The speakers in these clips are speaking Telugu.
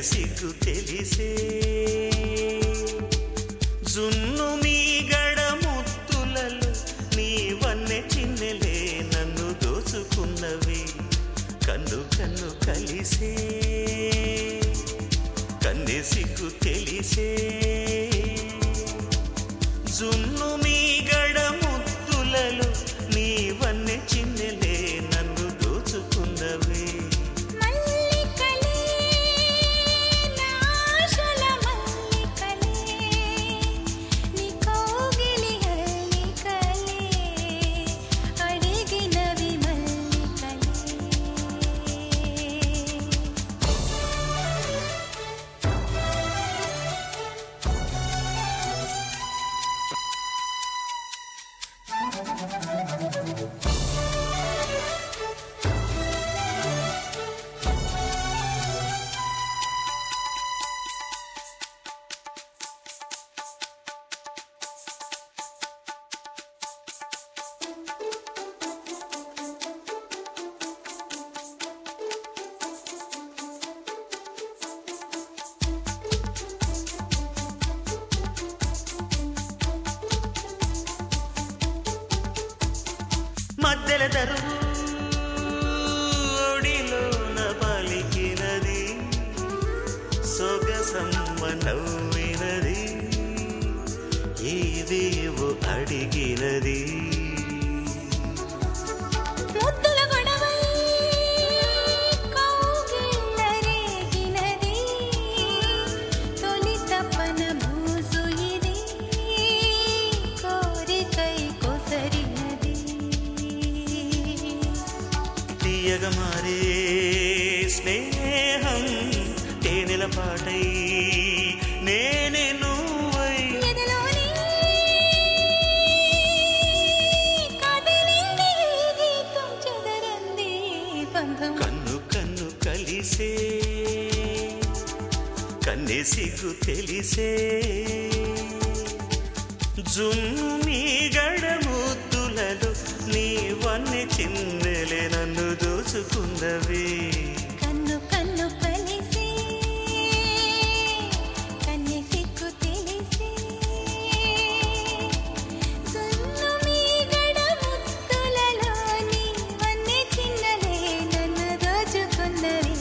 సిగ్గు తెలిసే జున్ను మీ గడ ముత్తులలో నీ వన్నె చిన్నెలే నన్ను దోచుకున్నవి కన్ను కన్ను కలిసే కన్నె సిగ్గు తెలిసే జున్ను మీ గడ ముత్తులలో నీ వన్నె చిన్నెలే నన్ను దోచుకున్నవి మల్లికలే నాశల మల్లికలే నీ కౌగిలి హల్లికలే అడిగినవి మల్లికలే మధ్యల దరువు ఒడిలోన పలికినది సొగసమ్మ నవ్వినది ఏవేవో అడిగినది ముద్దుల గొడవై కౌగిళ్ళ రేగినది తొలి తపన మూసు ఇది కోరికై కొసరినది తీయగ మారే స్నేహం తేనెల పాటై నేనే నువ్వై ఎదలోని కదిలింది ఈ గీతం చెదరంది బంధం కన్ను కన్ను కలిసే కన్నె సిగ్గు తెలిసే జున్ను మీ గడ ముద్దులలో నీ వన్నె చిన్నెలే నన్ను దోచుకున్నవి కన్ను కన్ను కలిసి కన్నె సిగ్గు తెలిసి సున్ను మీ గడ ముత్తులలోని వన్నె చిన్నలే నన్ను దోచుకున్నవి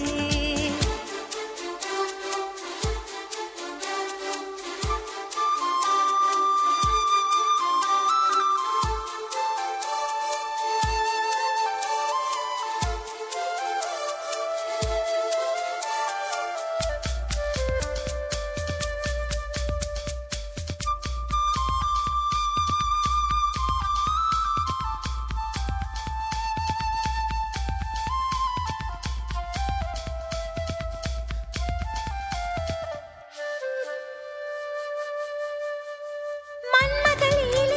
మన్మథలీలే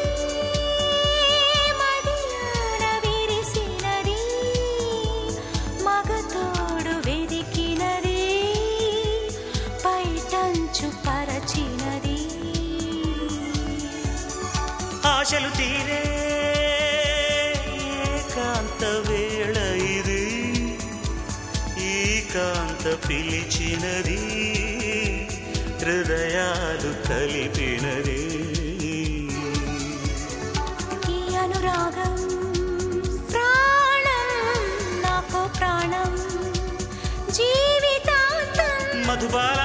మదిలోన విరిసినది మగతోడు వెదికినది పైటంచు పరచినది ఆశలు తీరే ఏకాంత వేళ ఇది ఈ కాంత పిలిచినది హృదయాలు కలిపినది ఈ అనురాగం ప్రాణం నాకు ప్రాణం జీవితాంతం మధుబాల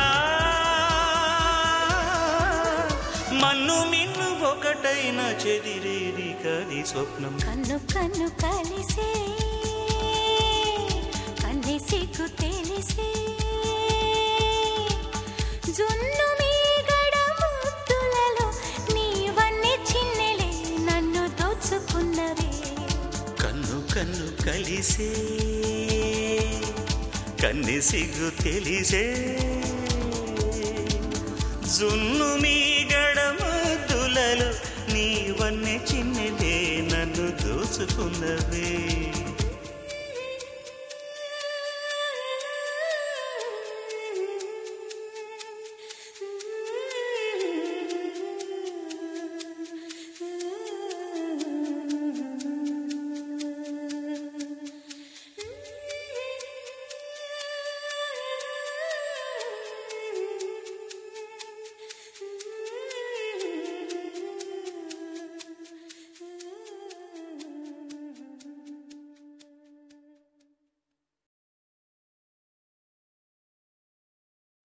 మన్ను మిన్ను ఒకటైన చెదిరేది కది స్వప్నం కన్ను కన్ను కలిసే కన్ని సిగ్గు తెలిసే జున్ను మీ గడ ముద్దులలో నీవన్నీ చిన్నెలే నన్ను దోచుకున్నవే కన్ను కన్ను కలిసే కన్ని సిగ్గు తెలిసే జున్ను మీ గడమద్దులలో నీవన్నీ చిన్నదే నన్ను దోచుకున్నవే